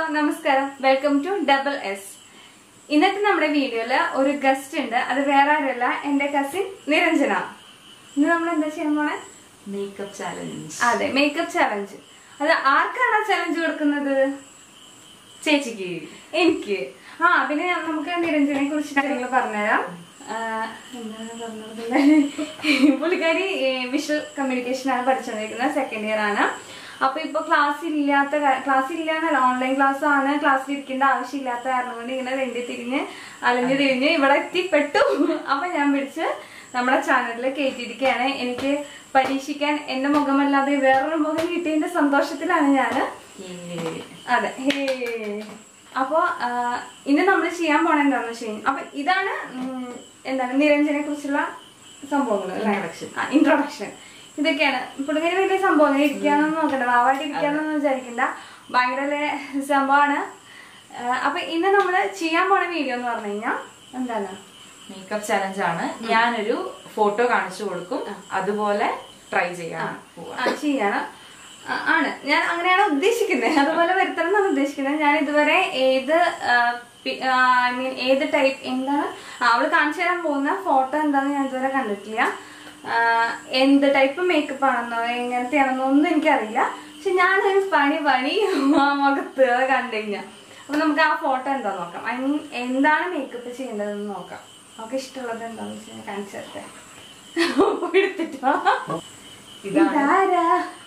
നമസ്കാരം welcome to double S ഇന്നത്തെ നമ്മുടെ വീഡിയോയില് ഒരു ഗസ്റ്റ് ഉണ്ട് അത് വേറെ ആരല്ല എന്റെ കസിൻ നിരഞ്ജന ഇന്ന് നമ്മൾ എന്താ ചെയ്യാൻ പോണേ മേക്കപ്പ് ചാലഞ്ച് അതെ മേക്കപ്പ് ചലഞ്ച് അത് ആർക്കാണ് ആ ചലഞ്ച് കൊടുക്കുന്നത് ചേച്ചിക്ക് എനിക്ക് ആ പിന്നെ ഞാൻ- നമുക്ക് നിരഞ്ജനെ കുറിച്ച് കാര്യങ്ങൾ പറഞ്ഞുതരാം ആ, എന്താണ് പറഞ്ഞത് പുള്ളിക്കാരി വിഷ്വൽ കമ്മ്യൂണിക്കേഷൻ ആണ് പഠിച്ചുകൊണ്ടിരിക്കുന്നത് സെക്കൻഡ് ഇയർ ആണ് അപ്പൊ ഇപ്പൊ ക്ലാസ് ഇല്ലാത്ത ക്ലാസ് ഇല്ല എന്നല്ല ഓൺലൈൻ ക്ലാസ് ആണ് ക്ലാസ്സിൽ ഇരിക്കേണ്ട ആവശ്യമില്ലാത്ത കാരണം കൊണ്ട് ഇങ്ങനെ രണ്ടി തിരിഞ്ഞ് അലഞ്ഞു തിരിഞ്ഞ് ഇവിടെ എത്തിപ്പെട്ടു അപ്പൊ ഞാൻ പിടിച്ച് നമ്മുടെ ചാനലിൽ കയറ്റിയിരിക്കുകയാണ് എനിക്ക് പരീക്ഷിക്കാൻ എന്റെ മുഖമല്ലാതെ വേറൊരു മുഖം കിട്ടിയതിന്റെ സന്തോഷത്തിലാണ് ഞാന് അതെ ഹേ അപ്പോ ആ, ഇന്ന് നമ്മൾ ചെയ്യാൻ പോണ എന്താണെന്ന് വെച്ച് കഴിഞ്ഞാൽ അപ്പൊ ഇതാണ് ഉം, എന്താണ് നിരഞ്ജനെ കുറിച്ചുള്ള സംഭവങ്ങൾ Introduction. ഇൻട്രൊഡക്ഷൻ ഇതൊക്കെയാണ് പുള്ളിങ്ങനെ വലിയ സംഭവം ഇരിക്കാന്നൊന്നും നോക്കണ്ട വാവായിട്ട് ഇരിക്കാന്നൊന്നും വിചാരിക്കണ്ട ഭയങ്കര ലെ- സംഭവമാണ് ആ, അപ്പൊ ഇന്ന് നമ്മൾ ചെയ്യാൻ പോണ വീഡിയോ എന്ന് പറഞ്ഞു കഴിഞ്ഞാൽ എന്താണ് മേക്കപ്പ് ചാലഞ്ച് ആണ് ഞാനൊരു ഫോട്ടോ കാണിച്ചു കൊടുക്കും അതുപോലെ ട്രൈ ചെയ്യാൻ പോവാ ആ ചെയ്യണം ആ, ആണ് ഞാൻ അങ്ങനെയാണ് ഉദ്ദേശിക്കുന്നത് അതുപോലെ വരുത്തണം എന്നാണ് ഉദ്ദേശിക്കുന്നത് ഞാൻ ഇതുവരെ ഏത് ഐ മീൻ ഏത് ടൈപ്പ് എന്താണ് ആ, അവള് കാണിച്ചു തരാൻ പോകുന്ന ഫോട്ടോ എന്താണെന്ന് ഞാൻ ഇതുവരെ കണ്ടിട്ടില്ല ആ, എന്ത് ടൈപ്പ് മേക്കപ്പ് ആണെന്നോ എങ്ങനത്തെയാണെന്നോ ഒന്നും എനിക്കറിയില്ല പക്ഷെ ഞാനൊരു പണി പണി ആ മുഖത്ത് അത് കണ്ടു കഴിഞ്ഞാൽ അപ്പൊ നമുക്ക് ആ ഫോട്ടോ എന്താ നോക്കാം ഐ മീൻ എന്താണ് മേക്കപ്പ് ചെയ്യേണ്ടതെന്ന് നോക്കാം നമുക്ക് ഇഷ്ടമുള്ളത് എന്താണെന്ന് വെച്ച് കഴിഞ്ഞാൽ കാണിച്ചു തരട്ടെ എടുത്തിട്ടോ ഇതാണ് ഇതാരാ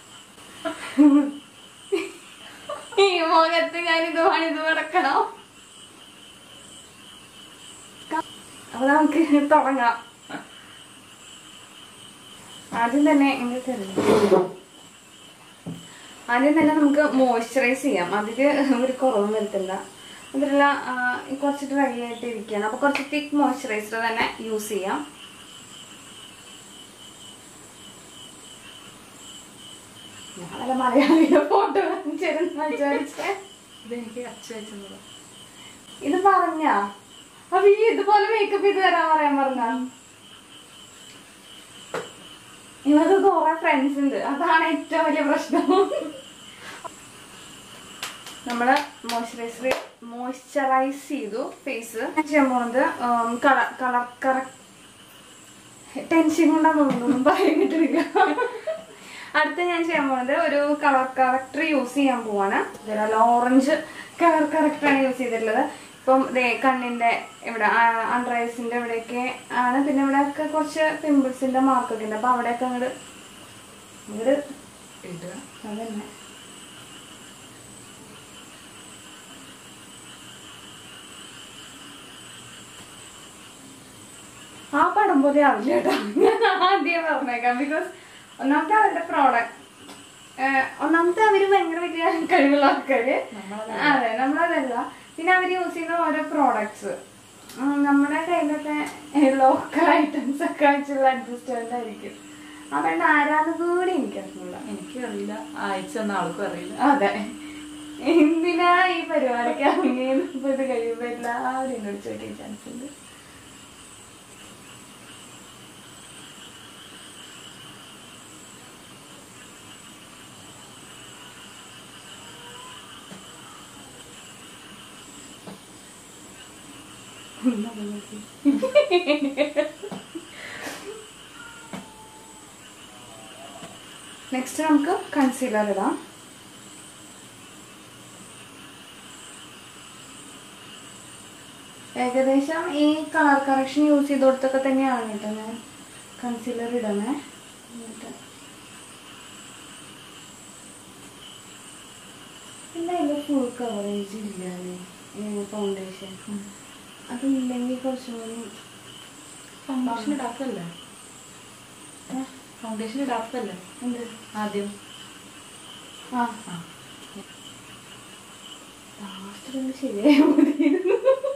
ഈ മുഖത്ത് ഞാൻ ഇത് പണിത് നടക്കണം അപ്പൊ നമുക്ക് തുടങ്ങാം ആദ്യം തന്നെ എങ്ങനെ തരുന്നു ആദ്യം തന്നെ നമുക്ക് മോയ്സ്ചറൈസ് ചെയ്യാം അതില് ഒരു കുറവും വരുത്തണ്ട അതിലുള്ള ആ, കുറച്ച് ഡ്രൈ ആയിട്ട് ഇരിക്കുകയാണ് അപ്പൊ കുറച്ച് തിക്ക് മോയ്സ്ചറൈസർ തന്നെ യൂസ് ചെയ്യാം ഞാനല്ല മലയാളിയുടെ ഫോട്ടോ കാണിച്ചിരുന്ന വിചാരിച്ചേ ഇതെനിക്ക് അച്ഛ വെച്ചത് ഇത് പറഞ്ഞ അപ്പൊ ഈ ഇതുപോലെ മേക്കപ്പ് ചെയ്ത് തരാൻ പറയാൻ പറഞ്ഞ ഇവർക്ക് കുറെ ഫ്രണ്ട്സ് ഉണ്ട് അതാണ് ഏറ്റവും വലിയ പ്രശ്നം നമ്മള് മോയ്സ്ചറൈസർ മോയ്സ്ചറൈസ് ചെയ്തു ഫേസ് ചെയ്യാൻ പോകുന്നത് കളർ കളർ കറക്റ്റ് ടെൻഷൻ കൊണ്ടാന്ന് തോന്നുന്നു പറയാൻ കിട്ടില്ല അടുത്ത ഞാൻ ചെയ്യാൻ പോകുന്നത് ഒരു കളർ കറക്ടർ യൂസ് ചെയ്യാൻ പോവാണ് ഇതിലുള്ള ഓറഞ്ച് കളർ കറക്ടറാണ് യൂസ് ചെയ്തിട്ടുള്ളത് ഇപ്പം ദേ കണ്ണിന്റെ ഇവിടെ അണ്ടർ ഐസിന്റെ ഇവിടെയൊക്കെ ആണ് പിന്നെ ഇവിടെയൊക്കെ കുറച്ച് പിമ്പിൾസിന്റെ മാർക്കൊക്കെ ഉണ്ട് അപ്പൊ അവിടെയൊക്കെ അങ്ങോട്ട് അങ്ങോട്ട് ഇടുക അതന്നെ ആ പടം പോലെ ആവില്ല കേട്ടോ ഞാൻ ആദ്യം പറഞ്ഞേക്കാം ബിക്കോസ് ഒന്നാമത്തെ അവരുടെ പ്രോഡക്റ്റ് ഒന്നാമത്തെ അവര് ഭയങ്കര വലിയ കഴിവുള്ള ആൾക്കാര് അതെ നമ്മളതല്ല പിന്നെ അവര് യൂസ് ചെയ്യുന്ന ഓരോ പ്രോഡക്ട്സ് നമ്മുടെ കയ്യിലൊക്കെ ലോക്കൽ ഐറ്റംസ് ഒക്കെ വെച്ചുള്ള അഡ്ജസ്റ്റ്മെന്റ് ആയിരിക്കും അതുകൊണ്ട് ആരാന്ന് കൂടി എനിക്കറിയില്ല എനിക്കും അറിയില്ല അയച്ചു തന്ന ആൾക്കും അറിയില്ല അതെ എന്തിനാ ഈ പരിപാടിക്ക് ഇറങ്ങിയെന്ന് ഇപ്പൊ ഇത് കഴിയുമ്പോ എല്ലാവരും എന്നോട് ചോദിക്കാൻ ചാൻസ് ഉണ്ട് നെക്സ്റ്റ് നമുക്ക് കൺസീലർ ഇടാം ഏകദേശം ഈ കളർ കറക്ഷൻ യൂസ് ചെയ്തോടത്തൊക്കെ തന്നെയാണ് കേട്ടോ ഞാൻ കൺസീലർ ഇടണേ എന്നിട്ട് പിന്നെ അതിൽ ഫുൾ കവറേജ് ഇല്ലാതെ ഫൗണ്ടേഷൻ അതില്ലെങ്കിൽ കുറച്ചും കൂടി ഫൗണ്ടേഷൻ ഇടാത്തല്ലേ ഏ? ഫൗണ്ടേഷൻ ഇടാത്തല്ലേ എന്ത് ആദ്യം ആ ആ ലാസ്റ്റ് ഒന്ന് ശരിയായ മതിയായിരുന്നു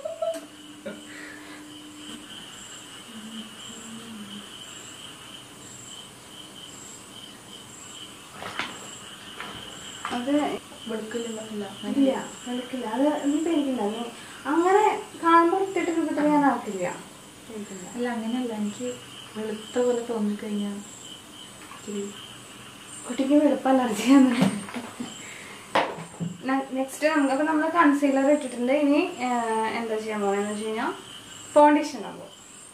അത് വെളുക്കില്ല ഇല്ല വെളുക്കില്ല അത് നീ പേടിക്കണ്ട നീ അങ്ങനെ കാണുമ്പോൾ ഇട്ടിട്ട് കിട്ടിട്ട് ഞാൻ ആക്കില്ല പേടിക്കണ്ട അല്ല അങ്ങനെയല്ല എനിക്ക് വെളുത്ത പോലെ തോന്നിക്കഴിഞ്ഞാൽ ഇത്തിരി കുട്ടിക്ക് വെളുപ്പ് അലർജിയാണ് നെക്സ്റ്റ് നമുക്ക് അപ്പൊ നമ്മൾ കൺസീലർ ഇട്ടിട്ടുണ്ട് ഇനി ആ, എന്താ ചെയ്യാൻ പോകുന്നത് വെച്ച് കഴിഞ്ഞാൽ ഫൗണ്ടേഷൻ ആകുമ്പോൾ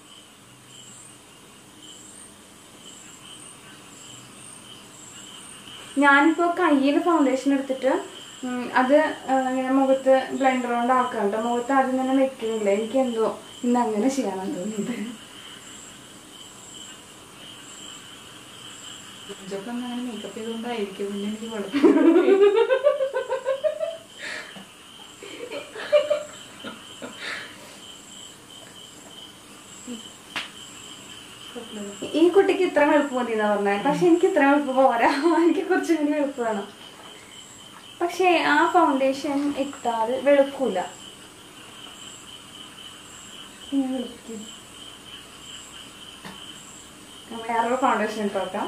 ഞാനിപ്പോൾ കയ്യിൽ ഫൗണ്ടേഷൻ എടുത്തിട്ട് ഉം, അത് ആ, ഇങ്ങനെ മുഖത്ത് ബ്ലെൻഡർ കൊണ്ട് ആക്കാം കേട്ടോ മുഖത്ത് ആദ്യം തന്നെ വെക്കുന്നില്ല എനിക്ക് എന്തോ ഇന്ന് അങ്ങനെ ചെയ്യണം തോന്നിയത് ഇതൊക്കെ ഒന്ന് അങ്ങനെ മേക്കപ്പ് ചെയ്തുകൊണ്ടായിരിക്കും പിന്നെ എനിക്ക് കുഴപ്പം ഈ കുട്ടിക്ക് ഇത്ര എളുപ്പം മതി എന്നാ പറഞ്ഞത് പക്ഷെ എനിക്ക് ഇത്ര എളുപ്പം പോരാ എനിക്ക് കുറച്ചും കൂടി എളുപ്പം വേണം പക്ഷേ ആ ഫൗണ്ടേഷൻ ഇട്ടാൽ വെളുക്കൂല ഇങ്ങനെ വെളുക്കും. നമ്മൾ വേറൊരു ഫൗണ്ടേഷൻ ഇട്ട് നോക്കാം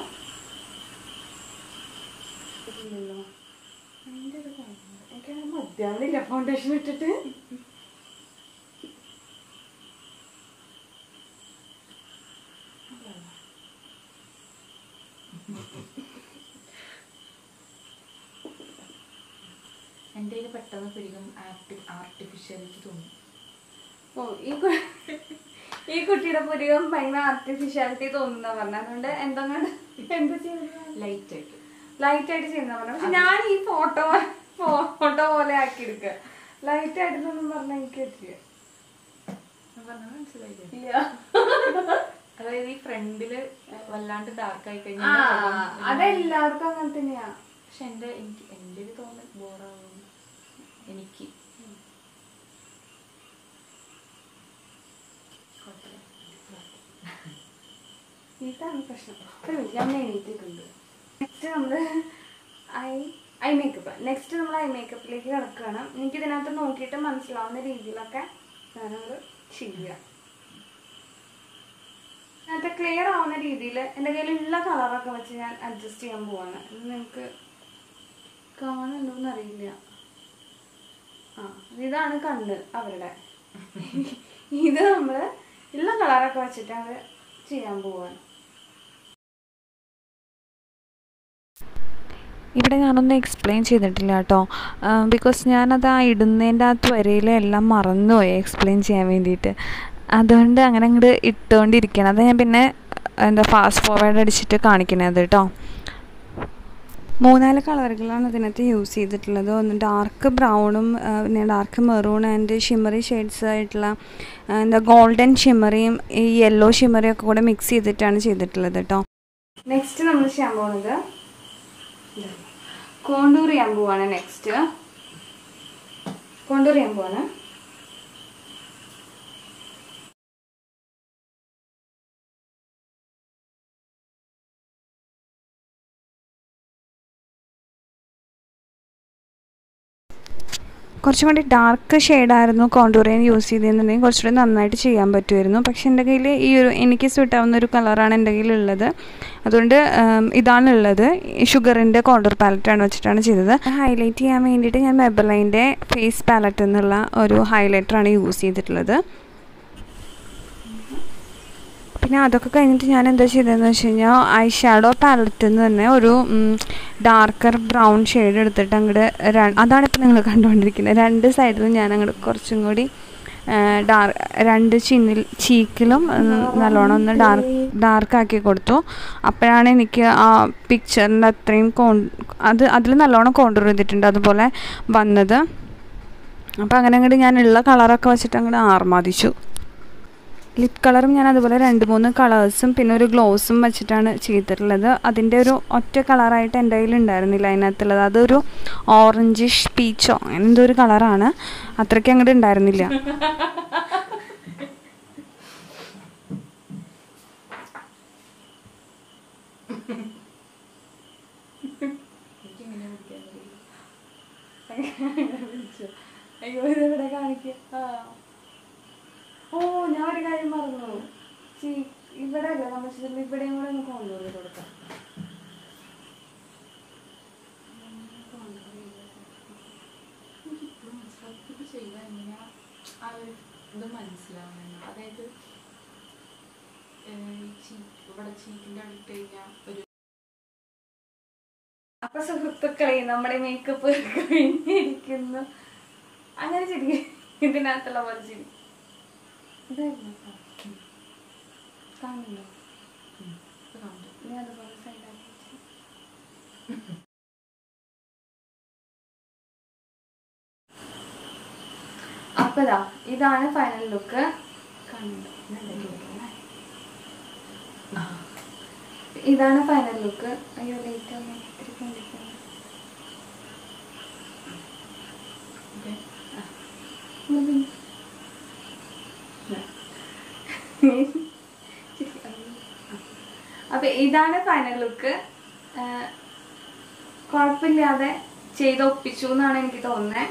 ഇല്ലല്ലോ. അതിന്റെ ഒരു കാര്യം. എനിക്കങ്ങനെ മതിയാവുന്നില്ല ഫൗണ്ടേഷൻ ഇട്ടിട്ട് എൻ്റെ കയ്യിൽ പെട്ടെന്ന് പിടിക്കും ആർട്ടി ആർട്ടിഫിഷ്യാലിറ്റി തോന്നും ഓ ഈ കു- ഈ കുട്ടിയുടെ പുരികം ഭയങ്കര ആർട്ടിഫിഷ്യാലിറ്റി തോന്നുന്ന പറഞ്ഞു അതുകൊണ്ട് എന്തെങ്കിലും എന്താ ചെയ്യുന്നത് ലൈറ്റ് ആയിട്ട് ലൈറ്റ് ആയിട്ട് ചെയ്യുന്ന പറഞ്ഞു പക്ഷെ ഞാൻ ഈ ഫോട്ടോ ഫോട്ടോ പോലെ ആക്കി എടുക്കുക ലൈറ്റ് ആയിട്ടൊന്നും പറഞ്ഞാൽ എനിക്ക് പറ്റില്ല ഞാൻ പറഞ്ഞത് മനസ്സിലായില്ലേ ഇല്ല അതായത് ഈ ഫ്രണ്ടില് വല്ലാണ്ട് ഡാർക്ക് ആയി ആ കഴിഞ്ഞാൽ അതെല്ലാവർക്കും അങ്ങനെ തന്നെയാ പക്ഷെ എന്റെ എനിക്ക് എന്റെ ഒരു തോന്നൽ ബോറാവും എനിക്ക് ഇതാണ് പ്രശ്നം ഒരു മിനിറ്റ്, ഞാൻ എണീറ്റിട്ടുണ്ട് നെക്സ്റ്റ് നമ്മള് ഐ ഐ മേക്കപ്പ് നെക്സ്റ്റ് നമ്മൾ ഐ മേക്കപ്പിലേക്ക് കിടക്കുകയാണ് എനിക്ക് ഇതിനകത്ത് നോക്കിയിട്ട് മനസ്സിലാവുന്ന രീതിയിലൊക്കെ ഞാനത് ചെയ്യുക അതിനകത്ത് ക്ലിയർ ആവുന്ന രീതിയിൽ എൻ്റെ കയ്യിലുള്ള കളറൊക്കെ വെച്ച് ഞാൻ അഡ്ജസ്റ്റ് ചെയ്യാൻ പോവാണ് ഇത് നിങ്ങൾക്ക് കാണുന്നുണ്ടോന്ന് അറിയില്ല ആ ഇതാണ് കണ്ണ് അവരുടെ ഇത് നമ്മൾ ഉള്ള കളറൊക്കെ വെച്ചിട്ട് അത് ചെയ്യാൻ പോവാണ് ഇവിടെ ഞാനൊന്നും എക്സ്പ്ലെയിൻ ചെയ്തിട്ടില്ല കേട്ടോ ബിക്കോസ് ഞാനത് ആ ഇടുന്നതിൻ്റെ അകത്ത് വരയിൽ എല്ലാം മറന്നുപോയി എക്സ്പ്ലെയിൻ ചെയ്യാൻ വേണ്ടിയിട്ട് അതുകൊണ്ട് അങ്ങനെ അങ്ങോട്ട് ഇട്ടുകൊണ്ടിരിക്കണം അത് ഞാൻ പിന്നെ എന്താ ഫാസ്റ്റ് ഫോർവേഡ് അടിച്ചിട്ട് കാണിക്കണത് കേട്ടോ മൂന്നാല് കളറുകളാണ് ഇതിനകത്ത് യൂസ് ചെയ്തിട്ടുള്ളത് ഒന്ന് ഡാർക്ക് ബ്രൗണും പിന്നെ dark maroon and shimmery shades ആയിട്ടുള്ള ആ, എന്താ ഗോൾഡൻ ഷിമ്മറിയും ഈ യെല്ലോ ഷിമ്മറിയും ഒക്കെ കൂടെ മിക്സ് ചെയ്തിട്ടാണ് ചെയ്തിട്ടുള്ളത് കേട്ടോ നെക്സ്റ്റ് നമ്മൾ ചെയ്യാൻ പോകുന്നത് കോണ്ടൂർ ചെയ്യാൻ പോവാണ് നെക്സ്റ്റ് കോണ്ടൂർ ചെയ്യാൻ പോവാണ് കുറച്ചും കൂടി ഡാർക്ക് ഷെയ്ഡായിരുന്നു കോണ്ടൂറിയൻ യൂസ് ചെയ്തിരുന്നുണ്ടെങ്കിൽ കുറച്ചുകൂടി നന്നായിട്ട് ചെയ്യാൻ പറ്റുമായിരുന്നു പക്ഷെ എൻ്റെ കയ്യിൽ ഈ ഒരു എനിക്ക് സ്യൂട്ട് ആവുന്ന ഒരു കളറാണ് എൻ്റെ കയ്യിലുള്ളത് അതുകൊണ്ട് ഉം, ഇതാണുള്ളത് ഷുഗറിൻ്റെ കോണ്ടൂർ പാലറ്റാണ് വെച്ചിട്ടാണ് ചെയ്തത് ഹൈലൈറ്റ് ചെയ്യാൻ വേണ്ടിയിട്ട് ഞാൻ മെബലൈൻ്റെ ഫേസ് പാലറ്റ് എന്നുള്ള ഒരു ഹൈലൈറ്ററാണ് യൂസ് ചെയ്തിട്ടുള്ളത് പിന്നെ അതൊക്കെ കഴിഞ്ഞിട്ട് ഞാൻ എന്താ ചെയ്തതെന്ന് വെച്ച് കഴിഞ്ഞാൽ ഐ ഷാഡോ പാലറ്റിൽ നിന്ന് തന്നെ ഒരു ഡാർക്കർ ബ്രൗൺ ഷെയ്ഡ് എടുത്തിട്ട് അങ്ങോട്ട് അതാണ് ഇപ്പോൾ നിങ്ങൾ കണ്ടുകൊണ്ടിരിക്കുന്നത് രണ്ട് സൈഡിലും ഞാൻ അങ്ങോട്ട് കുറച്ചും കൂടി ഡാർ രണ്ട് ചിന്നിൽ ചീക്കിലും നല്ലോണം ഒന്ന് ഡാർക്ക് ഡാർക്ക് ആക്കി കൊടുത്തു അപ്പോഴാണ് എനിക്ക് ആ പിക്ചറിൻ്റെ അത്രയും കോൺ അത് അതിൽ നല്ലോണം കോണ്ടൂർ ചെയ്തിട്ടുണ്ട് അതുപോലെ വന്നത് അപ്പോൾ അങ്ങനെ അങ്ങോട്ട് ഞാനുള്ള കളറൊക്കെ വെച്ചിട്ട് അങ്ങോട്ട് ആർമാദിച്ചു ലിപ് കളറും ഞാൻ അതുപോലെ രണ്ട് മൂന്ന് കളേഴ്സും പിന്നെ ഒരു ഗ്ലോസും വെച്ചിട്ടാണ് ചെയ്തിട്ടുള്ളത് അതിൻ്റെ ഒരു ഒറ്റ കളറായിട്ട് എൻ്റെ കയ്യിൽ ഉണ്ടായിരുന്നില്ല അതിനകത്തുള്ളത് അതൊരു ഓറഞ്ചിഷ് പീച്ചോ അങ്ങനെ എന്തോ ഒരു കളറാണ് അത്രയ്ക്ക് അങ്ങോട്ട് ഉണ്ടായിരുന്നില്ല അയ്യോ ഇതെവിടെ കാണിക്കുക ആ. ഓ ഞാൻ ഒരു കാര്യം മറന്നു ചീ ഇവിടെ അല്ല നമ്മൾ ചെയ്തിട്ടുള്ള ഇവിടെയും കൂടെ ഒന്ന് കൊണ്ടുപോയി കൊടുക്കാം ഇത് ചെയ്താൽ എങ്ങനെയാ ആ ഒരു ഇത് മനസ്സിലാവുന്നത് അതായത് ഏഹ്, ഈ ചീ- ഇവിടെ ചീക്കിന്റെ അടുത്ത് കഴിഞ്ഞാൽ ഒരു അപ്പൊ സുഹൃത്തുക്കളെ നമ്മുടെ മേക്കപ്പ് കഴിഞ്ഞിരിക്കുന്നു അങ്ങനെ ചിരി ഇതിനകത്തുള്ള പോലെ ചിരി ഇതായിരുന്നു കേട്ടോ. കാണുന്നുണ്ടോ നീ അതുപോലെ side ആക്കി വെച്ചേ. അപ്പൊ ഇതാ ഇതാണ് ഫൈനൽ ലുക്ക് ഇതാണ് ഫൈനൽ ലുക്ക് അയ്യോ ലേറ്റ് ആവുമ്പോൾ ഇത്തിരി കണ്ടിരിക്കുന്നു അപ്പൊ ഇതാണ് ഫൈനൽ ലുക്ക് കുഴപ്പമില്ലാതെ ചെയ്ത് ഒപ്പിച്ചു എന്നാണ് എനിക്ക് തോന്നുന്നത്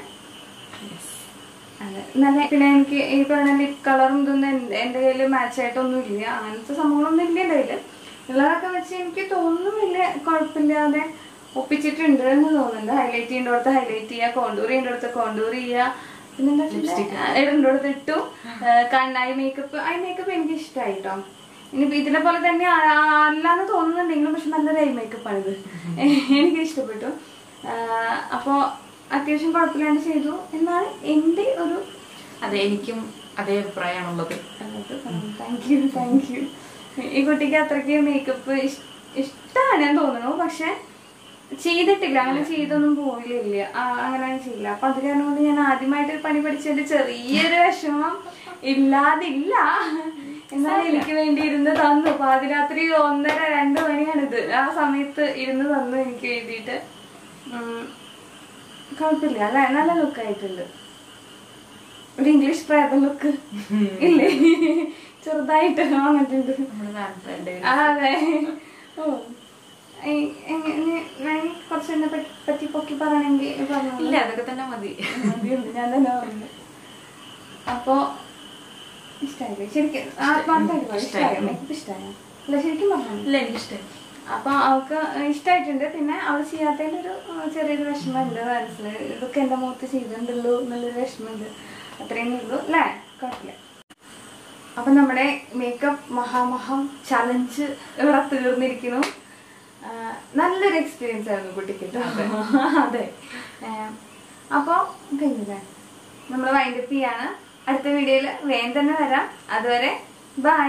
അതെ നല്ല പിന്നെ എനിക്ക് ഈ പറഞ്ഞ ലിപ് കളറും ഇതൊന്നും എൻ- എൻ്റെ കയ്യിൽ മാച്ച് ആയിട്ടൊന്നും ഇല്ല അങ്ങനത്തെ സംഭവങ്ങളൊന്നും ഇല്ല എൻ്റെ കയ്യിൽ ഉള്ളതൊക്കെ വെച്ച് എനിക്ക് തോന്നുന്നു വലിയ കുഴപ്പമില്ലാതെ ഒപ്പിച്ചിട്ടുണ്ട് എന്ന് തോന്നുന്നുണ്ട് ഹൈലൈറ്റ് ചെയ്യേണ്ടടുത്ത് ഹൈലൈറ്റ് ചെയ്യുക കോണ്ടൂർ ചെയ്യേണ്ടടുത്ത് കോണ്ടൂർ ചെയ്യുക പിന്നെന്താ ഇടേണ്ടടുത്ത് ഇട്ടു കണ്ണായി മേക്കപ്പ് ഐ മേക്കപ്പ് എനിക്ക് ഇഷ്ടമായി കേട്ടോ ഇനിയിപ്പോ ഇതിനെ പോലെ തന്നെ ആ- ആ- അല്ലാന്ന് തോന്നുന്നുണ്ടെങ്കിലും പക്ഷെ നല്ലൊരു ഐ മേക്കപ്പ് ആണിത് എനിക്ക് ഇഷ്ടപ്പെട്ടു ആഹ് അപ്പോ അത്യാവശ്യം കുഴപ്പമില്ലാണ്ട് ചെയ്തു എന്നാണ് എൻ്റെ ഒരു അതെ എനിക്കും അതേ അഭിപ്രായമാണുള്ളത് താങ്ക് യു താങ്ക് യു ഈ കുട്ടിക്ക് അത്രയ്ക്ക് മേക്കപ്പ് ഇഷ്ടമാണ് ഞാൻ തോന്നുന്നു പക്ഷെ ചെയ്തിട്ടില്ല അങ്ങനെ ചെയ്തൊന്നും പോയില്ല ആ, അങ്ങനെ ചെയ്യില്ല അപ്പൊ അത് കാരണം കൊണ്ട് ഞാൻ ആദ്യമായിട്ട് പണി പഠിച്ചതിന്റെ ചെറിയൊരു വിഷമം ഇല്ലാതില്ല എന്നാൽ എനിക്ക് വേണ്ടി ഇരുന്ന് തന്നു പാതിരാത്രി ഒന്നര രണ്ട് മണിയാണിത് ആ സമയത്ത് ഇരുന്ന് തന്നു എനിക്ക് എഴുതിയിട്ട് ഉം, കുഴപ്പമില്ല അല്ലെ നല്ല ലുക്കായിട്ടുണ്ട് ഒരു ഇംഗ്ലീഷ് പ്രേത ലുക്ക് ഇല്ലേ ചെറുതായിട്ട് വന്നിട്ടുണ്ട് നമ്മുടെ വാമ്പയറിന്റെ ആ, അതെ ഓ എ- എങ്ങനെ വേണമെങ്കിൽ കുറച്ച് എന്നെ പറ്റി പറ്റി പൊക്കി പറയണമെങ്കിൽ പറഞ്ഞു ഇല്ല അതൊക്കെ തന്നെ മതി മതിയുണ്ട്, ഞാൻ തന്നെ പറഞ്ഞു അപ്പോ ഇഷ്ടായില്ലേ ശരിക്കും ആത്മാർത്ഥമായിട്ട് പറ, ഇഷ്ടായോ മേക്കപ്പ് ഇഷ്ടായോ അല്ല ശരിക്കും പറഞ്ഞു ഇല്ല എനിക്കിഷ്ടമായി അപ്പൊ അവൾക്ക് ഇഷ്ടമായിട്ടുണ്ട് പിന്നെ അവൾ ചെയ്യാത്തതിന്റെ ഒരു ആ, ചെറിയൊരു വിഷമമുണ്ട് മനസ്സിൽ ഇതൊക്കെ എന്റെ മുഖത്ത് ചെയ്തിട്ടുണ്ടല്ലോ എന്നുള്ളൊരു വിഷമമുണ്ട് അത്രയും ഉള്ളൂ അല്ലേ കുഴപ്പമില്ല അപ്പൊ നമ്മുടെ മേക്കപ്പ് മഹാമഹം ചലഞ്ച് ഇവിടെ തീർന്നിരിക്കുന്നു ആ, നല്ലൊരു എക്സ്പീരിയൻസ് ആയിരുന്നു കുട്ടിക്ക് ട്ടോ. അതെ അപ്പോൾ കഴിഞ്ഞില്ലേ നമ്മൾ വൈൻഡപ്പ് ചെയ്യാണ് അടുത്ത വീഡിയോയിൽ വേഗം തന്നെ വരാം അതുവരെ ബൈ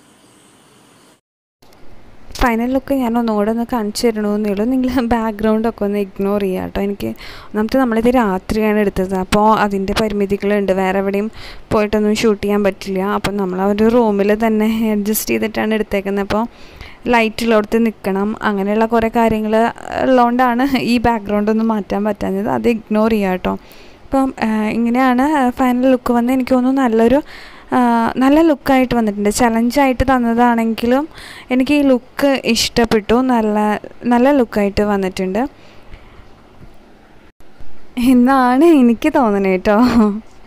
ഫൈനൽ ലുക്ക് ഞാൻ ഒന്നുകൂടെ ഒന്ന് കാണിച്ചു തരണമെന്നേ ഉള്ളൂ നിങ്ങൾ ബാക്ക്ഗ്രൗണ്ടൊക്കെ ഒന്ന് ഇഗ്നോർ ചെയ്യുക കേട്ടോ എനിക്ക് ഒന്നാമത്തെ നമ്മളിത് രാത്രിയാണ് എടുത്തത് അപ്പോൾ അതിൻ്റെ പരിമിതികളുണ്ട് വേറെ എവിടെയും പോയിട്ടൊന്നും ഷൂട്ട് ചെയ്യാൻ പറ്റില്ല അപ്പം നമ്മൾ ആ ഒരു റൂമിൽ തന്നെ അഡ്ജസ്റ്റ് ചെയ്തിട്ടാണ് എടുത്തേക്കുന്നത് അപ്പോൾ ലൈറ്റുള്ളിടത്ത് നിൽക്കണം അങ്ങനെയുള്ള കുറേ കാര്യങ്ങൾ ഉള്ളതുകൊണ്ടാണ് ഈ ബാക്ക്ഗ്രൗണ്ട് ഒന്നും മാറ്റാൻ പറ്റാഞ്ഞത് അത് ഇഗ്നോർ ചെയ്യുക കേട്ടോ അപ്പം ആ, ഇങ്ങനെയാണ് ഫൈനൽ ലുക്ക് വന്ന് എനിക്ക് തോന്നുന്നു നല്ലൊരു ആ, നല്ല ലുക്കായിട്ട് വന്നിട്ടുണ്ട് ചലഞ്ചായിട്ട് തന്നതാണെങ്കിലും എനിക്ക് ഈ ലുക്ക് ഇഷ്ടപ്പെട്ടു നല്ല നല്ല ലുക്കായിട്ട് വന്നിട്ടുണ്ട് എന്നാണ് എനിക്ക് തോന്നുന്നത് കേട്ടോ